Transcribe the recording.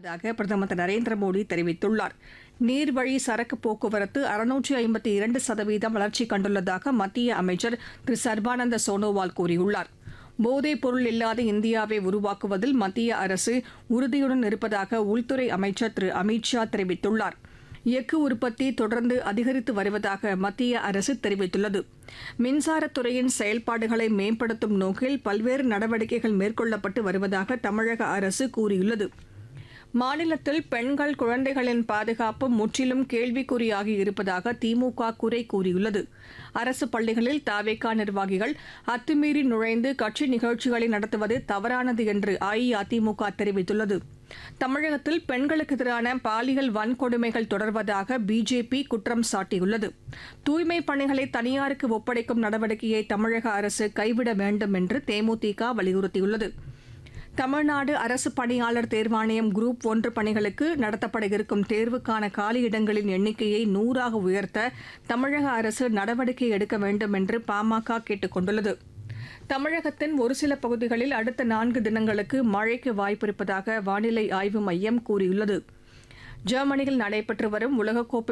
வருவதாக பிரதமர் திரு நரேந்திர மோடி தெரிவித்துள்ளார் நீர்வழி சரக்கு போக்குவரத்து அறுநூற்றி ஐம்பத்தி இரண்டு சதவீதம் வளர்ச்சி கண்டுள்ளதாக மத்திய அமைச்சர் திரு சர்பானந்த சோனோவால் கூறியுள்ளார் போதைப் பொருள் இல்லாத இந்தியாவை உருவாக்குவதில் மத்திய அரசு உறுதியுடன் இருப்பதாக உள்துறை அமைச்சர் திரு அமித் ஷா தெரிவித்துள்ளார் எஃகு உற்பத்தி தொடர்ந்து அதிகரித்து வருவதாக மத்திய அரசு தெரிவித்துள்ளது மின்சாரத்துறையின் செயல்பாடுகளை மேம்படுத்தும் நோக்கில் பல்வேறு நடவடிக்கைகள் மேற்கொள்ளப்பட்டு வருவதாக தமிழக அரசு கூறியுள்ளது மாநிலத்தில் பெண்கள் குழந்தைகளின் பாதுகாப்பு முற்றிலும் கேள்விக்குறியாகி இருப்பதாக திமுக குறை கூறியுள்ளது அரசு பள்ளிகளில் தாவேகா நிர்வாகிகள் அத்துமீறி நுழைந்து கட்சி நிகழ்ச்சிகளை நடத்துவது தவறானது என்று அஇஅதிமுக தெரிவித்துள்ளது தமிழகத்தில் பெண்களுக்கு எதிரான பாலியல் வன்கொடுமைகள் தொடர்வதாக பிஜேபி குற்றம் சாட்டியுள்ளது தூய்மைப் பணிகளை தனியாருக்கு ஒப்படைக்கும் நடவடிக்கையை தமிழக அரசு கைவிட வேண்டும் என்று தேமுதிக வலியுறுத்தியுள்ளது தமிழ்நாடு அரசு பணியாளர் தேர்வாணையம் குரூப் ஒன்று பணிகளுக்கு நடத்தப்பட இருக்கும் தேர்வுக்கான காலியிடங்களின் எண்ணிக்கையை நூறாக உயர்த்த தமிழக அரசு நடவடிக்கை எடுக்க வேண்டும் என்று பாமக கேட்டுக் கொண்டுள்ளது தமிழகத்தின் ஒரு சில பகுதிகளில் அடுத்த நான்கு தினங்களுக்கு மழைக்கு வாய்ப்பிருப்பதாக வானிலை ஆய்வு மையம் கூறியுள்ளது ஜெர்மனியில் நடைபெற்று வரும் உலகக்கோப்பை